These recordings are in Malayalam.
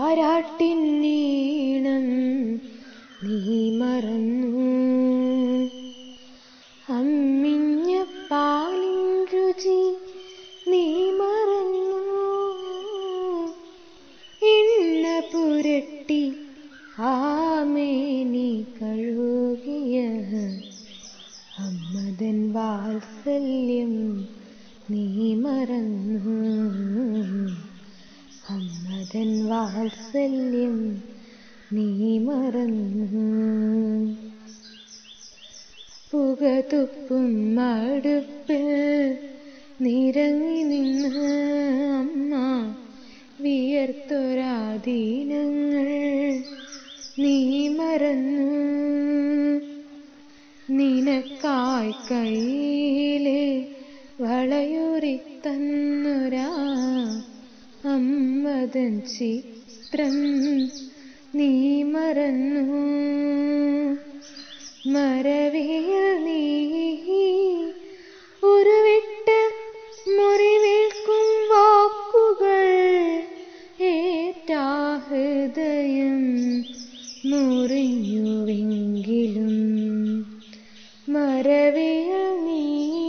താരാട്ടിൻ നീണം നീ മറന്നു അമ്മിഞ്ഞ പാലിൻ രുചി നീ മറന്നു എണ്ണ പുരട്ടി ആമേനി കഴുകിയ അമ്മതൻ വാത്സല്യം നീ മറന്നു അമ്മതൻ വാത്സല്യം നീ മറന്നു പുകതുപ്പും മടുപ്പിൽ നിരങ്ങി നിന്ന് അമ്മ വിയർത്തൊരാദീനങ്ങൾ നീ മറന്നു നിനക്കായി കയ്യിലെ വളയുറി തന്നൊരാ അമ്മതൻ ചിത്രം നീ മറന്നു മരവിയ നീ ഉരുവിട്ട് മുറിവേൽക്കും വാക്കുകൾ ഏറ്റാഹൃദയം മുറിഞ്ഞുവെങ്കിലും മരവിയ നീ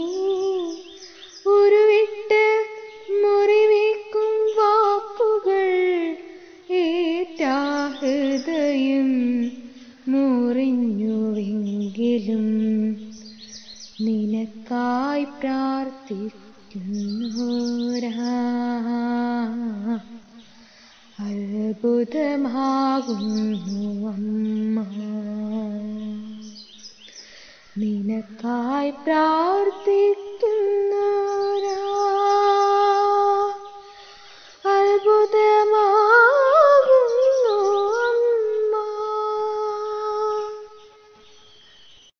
ഉരുവിട്ട് മുറിവേൽക്കും വാക്കുകൾ ഏറ്റാഹൃദയം മുറിഞ്ഞുവെങ്കിലും നിനക്കായി പ്രാർത്ഥിക്കുന്നോരാ അത്ഭുതമാകുന്നു അമ്മ നിനക്കായി പ്രാർത്ഥിക്കുന്നോരാ